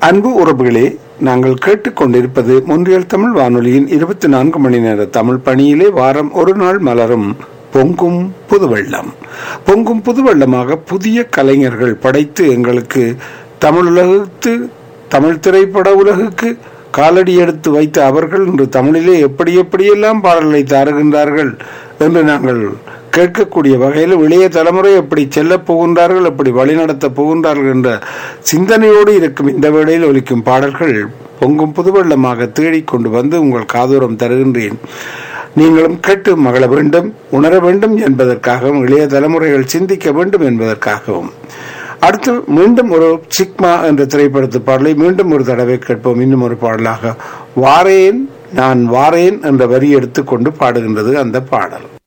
அன்பு உறவுகளே நாங்கள் கேட்டுக்கொண்டிருப்பது முன்றியல் தமிழ் வானொலியின் இருபத்தி நான்கு மணி நேர தமிழ் பணியிலே வாரம் ஒரு நாள் மலரும் பொங்கும் புதுவெள்ளம் பொங்கும் புதுவெள்ளமாக புதிய கலைஞர்கள் படைத்து எங்களுக்கு தமிழுலகத்து தமிழ் திரைப்பட உலகுக்கு காலடி எடுத்து வைத்த அவர்கள் இன்று தமிழிலே எப்படி எப்படியெல்லாம் பாடல்களை தாருகின்றார்கள் என்று நாங்கள் கேட்கக்கூடிய வகையில் இளைய தலைமுறை எப்படி செல்லப் போகின்றார்கள் எப்படி வழிநடத்தப் போகின்றார்கள் என்ற சிந்தனையோடு இருக்கும் இந்த வேளையில் ஒலிக்கும் பாடல்கள் பொங்கும் புதுவெள்ளமாக தேடிக்கொண்டு வந்து உங்கள் காதோரம் தருகின்றேன் நீங்களும் கேட்டு மகள வேண்டும் உணர வேண்டும் என்பதற்காகவும் இளைய தலைமுறைகள் சிந்திக்க வேண்டும் என்பதற்காகவும் அடுத்து மீண்டும் ஒரு சிக்மா என்ற திரைப்படத்து பாடலை மீண்டும் ஒரு தடவை கேட்போம் இன்னும் ஒரு பாடலாக வாரேன் நான் வாரேன் என்ற வரி எடுத்துக்கொண்டு பாடுகின்றது அந்த பாடல்